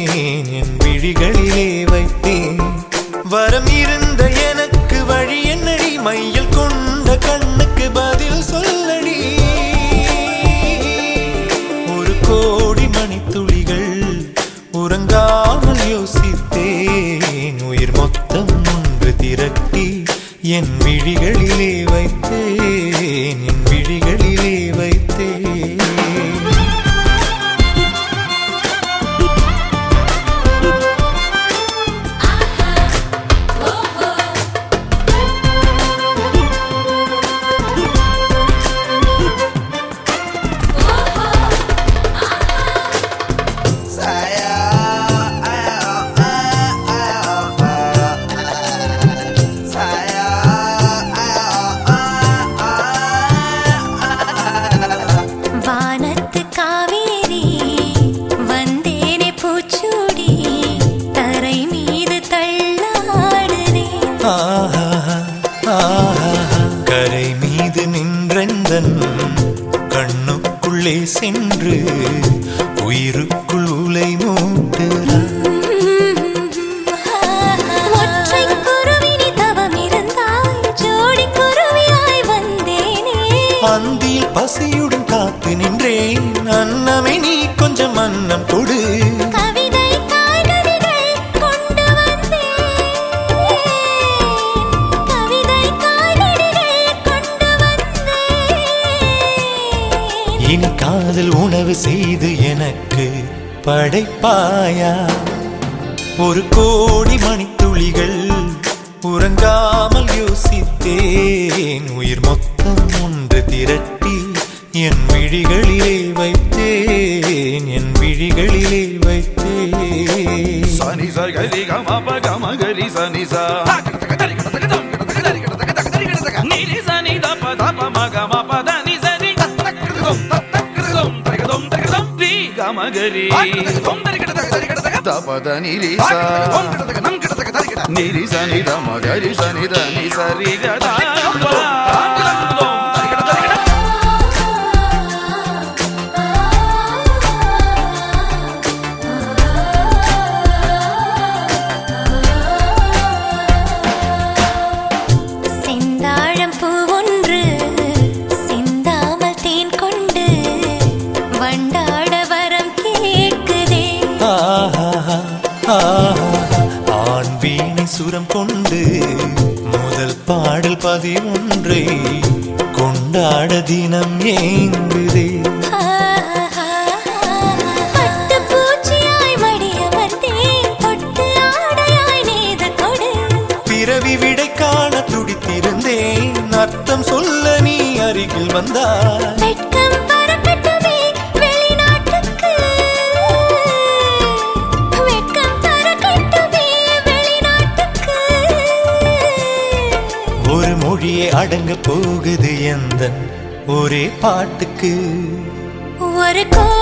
என் விழிகளிலே வைத்தேன் வரம் இருந்த எனக்கு வழி என்னடி மையில் கொண்ட கண்ணுக்கு பதில் சொல்லடி ஒரு கோடி மணித்துளிகள் உறங்காமல் யோசித்தேன் உயிர் மொத்தம் ஒன்று திரட்டி என் விழிகளிலே வைத்தேன் என் விழிகளிலே வைத்தேன் வானத்து காவேரி வந்தேனே பூச்சூடி தரை மீது தள்ளாடுறேன் ஆஹா, ஆஹா, கரை மீது நின்றந்தன் கண்ணுக்குள்ளே சென்று உயிருக்குள் உலை மூட்டுறான் ஒற்றை குருவினி தவம் இருந்தாய் ஜோடி குருவியாய் வந்தேனே அந்தியில் பசியுடன் காத்து நின்றேன் அன்னமே நீ கொஞ்சம் அன்னம் கொடு கவிதை காய்கறிகள் கொண்டு வந்தேன் கவிதை காய்கறிகள் கொண்டு வந்தேன் இனி காதல் உணவு செய்து எனக்கு படைப்பாயா ஒரு கோடி மணித்துளிகள் உறங்காமல் யோசித்தேன் உயிர் மொத்தம் ஒன்று திரட்டி என் விழிகளிலே வைத்தேன் என் விழிகளிலே வைத்தேன் சனி சரி கம ப கம கரி சனி சா நிரி சனி த ப த ப ம க ம ப த நி சரி ரி கம கரி த ப த நி ரி சா நிரி சனி த ம கரி சனி த நி சரி க த ப செந்தாழம் பூ ஒன்று சிந்தாமல் தேன் கொண்டு வண்டாட வரம் கேட்குதே ஆஹா, ஆஹா, ஆண் வீணை சுரம் கொண்டு முதல் பாடல் பதினொன்றை கொண்டாட தினம் ஏங்குதே பட்டு பூச்சியாய் மடியமர்ந்தேன் தொட்டு ஆடையாய் நீது கொடு பிறவி விடை காண துடித்திருந்தேன் அர்த்தம் சொல்ல நீ அருகில் வந்தாய் வெட்கம் பறக்கட்டுமே வெளிநாட்டுக்கு வெட்கம் பறக்கட்டுமே வெளிநாட்டுக்கு ஒரு மொழியே அடங்க போகுது எந்த ஒரே பாட்டுக்கு ஒரு கோ